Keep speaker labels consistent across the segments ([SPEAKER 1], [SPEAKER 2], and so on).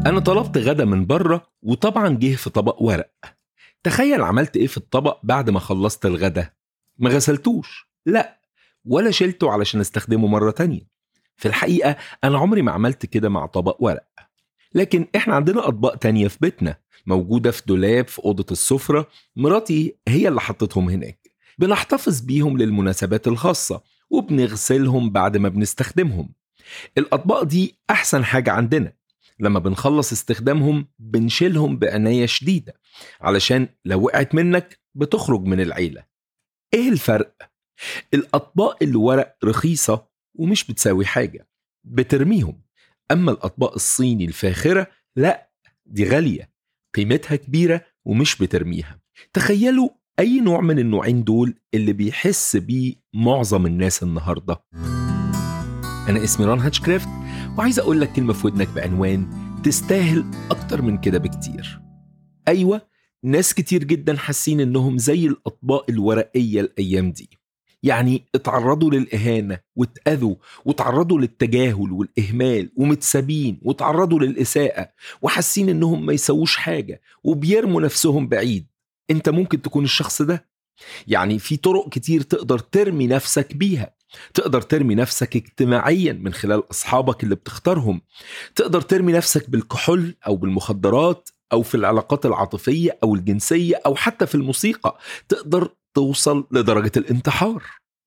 [SPEAKER 1] أنا طلبت غدا من بره وطبعا جه في طبق ورق تخيل عملت إيه في الطبق بعد ما خلصت الغدا ما غسلتوش لا ولا شلته علشان استخدمه مرة تانية في الحقيقة أنا عمري ما عملت كده مع طبق ورق لكن إحنا عندنا أطباق تانية في بيتنا موجودة في دولاب في أوضة السفرة مراتي هي اللي حطتهم هناك بنحتفظ بيهم للمناسبات الخاصة وبنغسلهم بعد ما بنستخدمهم الأطباق دي أحسن حاجة عندنا لما بنخلص استخدامهم بنشيلهم بعناية شديدة علشان لو وقعت منك بتخرج من العيلة إيه الفرق؟ الأطباق اللي ورق رخيصة ومش بتساوي حاجة بترميهم أما الأطباق الصيني الفاخرة لا دي غالية قيمتها كبيرة ومش بترميها تخيلوا أي نوع من النوعين دول اللي بيحس بيه معظم الناس النهاردة أنا اسمي ران هاتشكرافت وعايز أقول لك كلمة في ودنك بعنوان تستاهل أكتر من كده بكتير أيوة ناس كتير جدا حاسين إنهم زي الأطباق الورقية الأيام دي يعني اتعرضوا للإهانة واتأذوا واتعرضوا للتجاهل والإهمال ومتسابين واتعرضوا للإساءة وحاسين إنهم ما يسووش حاجة وبيرموا نفسهم بعيد انت ممكن تكون الشخص ده يعني في طرق كتير تقدر ترمي نفسك بيها تقدر ترمي نفسك اجتماعيا من خلال اصحابك اللي بتختارهم تقدر ترمي نفسك بالكحول او بالمخدرات او في العلاقات العاطفيه او الجنسيه او حتى في الموسيقى تقدر توصل لدرجه الانتحار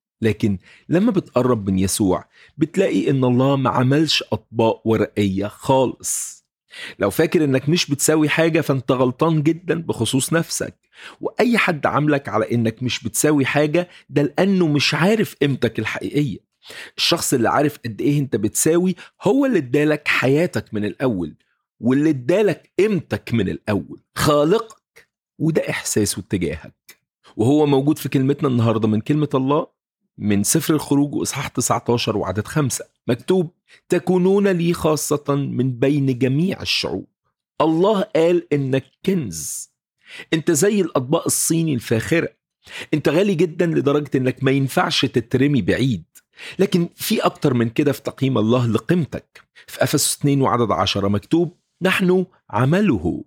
[SPEAKER 1] لكن لما بتقرب من يسوع بتلاقي ان الله ما عملش اطباق ورقيه خالص لو فاكر انك مش بتساوي حاجه فانت غلطان جدا بخصوص نفسك واي حد عاملك على انك مش بتساوي حاجه ده لانه مش عارف قيمتك الحقيقيه الشخص اللي عارف قد ايه انت بتساوي هو اللي ادالك حياتك من الاول واللي ادالك قيمتك من الاول خالقك وده احساسه تجاهك وهو موجود في كلمتنا النهارده من كلمه الله من سفر الخروج واصحاح 19 وعدد خمسة مكتوب تكونون لي خاصة من بين جميع الشعوب الله قال انك كنز انت زي الاطباق الصيني الفاخره انت غالي جدا لدرجه انك ما ينفعش تترمي بعيد لكن في اكتر من كده في تقييم الله لقيمتك في افسس 2 وعدد 10 مكتوب نحن عمله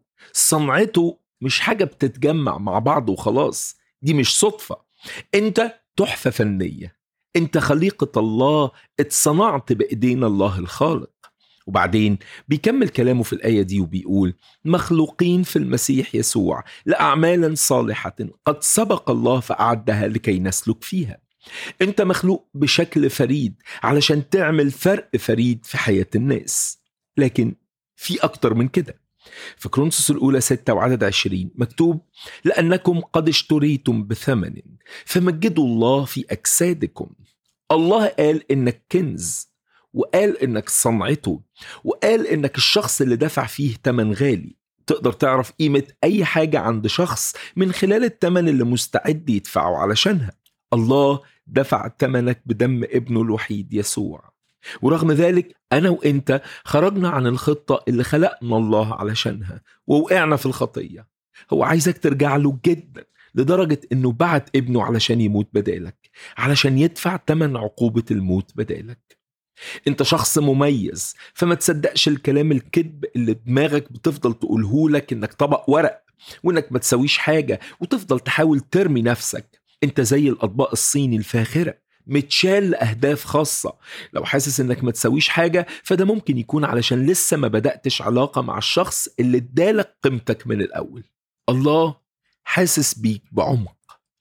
[SPEAKER 1] صنعته مش حاجه بتتجمع مع بعض وخلاص دي مش صدفه انت تحفه فنيه انت خليقه الله اتصنعت بايدينا الله الخالق وبعدين بيكمل كلامه في الآية دي وبيقول مخلوقين في المسيح يسوع لأعمال صالحة قد سبق الله فأعدها لكي نسلك فيها انت مخلوق بشكل فريد علشان تعمل فرق فريد في حياة الناس لكن في أكتر من كده في كرونسوس الأولى 6 وعدد 20 مكتوب لأنكم قد اشتريتم بثمن فمجدوا الله في أجسادكم الله قال إنك كنز وقال انك صنعته وقال انك الشخص اللي دفع فيه تمن غالي تقدر تعرف قيمة أي حاجة عند شخص من خلال التمن اللي مستعد يدفعه علشانها الله دفع تمنك بدم ابنه الوحيد يسوع ورغم ذلك أنا وإنت خرجنا عن الخطة اللي خلقنا الله علشانها ووقعنا في الخطية هو عايزك ترجع له جدا لدرجة إنه بعت ابنه علشان يموت بدالك علشان يدفع تمن عقوبة الموت بدالك انت شخص مميز فما تصدقش الكلام الكذب اللي دماغك بتفضل تقوله لك انك طبق ورق وانك ما تسويش حاجة وتفضل تحاول ترمي نفسك انت زي الاطباق الصيني الفاخرة متشال لأهداف خاصة لو حاسس انك ما تسويش حاجة فده ممكن يكون علشان لسه ما بدأتش علاقة مع الشخص اللي ادالك قيمتك من الأول الله حاسس بيك بعمق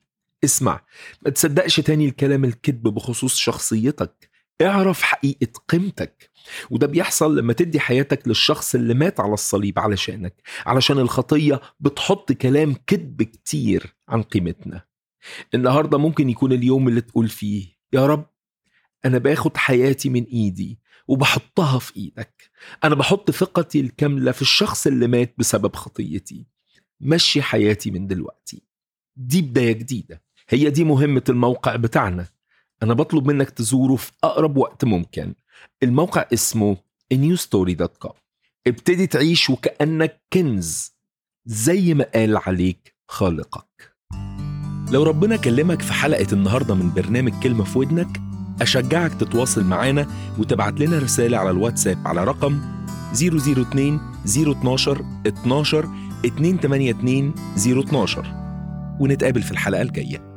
[SPEAKER 1] اسمع ما تصدقش تاني الكلام الكذب بخصوص شخصيتك اعرف حقيقة قيمتك وده بيحصل لما تدي حياتك للشخص اللي مات على الصليب علشانك علشان الخطية بتحط كلام كذب كتير عن قيمتنا النهاردة ممكن يكون اليوم اللي تقول فيه يا رب أنا باخد حياتي من إيدي وبحطها في إيدك أنا بحط ثقتي الكاملة في الشخص اللي مات بسبب خطيتي مشي حياتي من دلوقتي دي بداية جديدة هي دي مهمة الموقع بتاعنا أنا بطلب منك تزوره في أقرب وقت ممكن الموقع اسمه newstory.com ابتدي تعيش وكأنك كنز زي ما قال عليك خالقك لو ربنا كلمك في حلقة النهاردة من برنامج كلمة في ودنك أشجعك تتواصل معانا وتبعت لنا رسالة على الواتساب على رقم 002 012 12 282 012 ونتقابل في الحلقة الجاية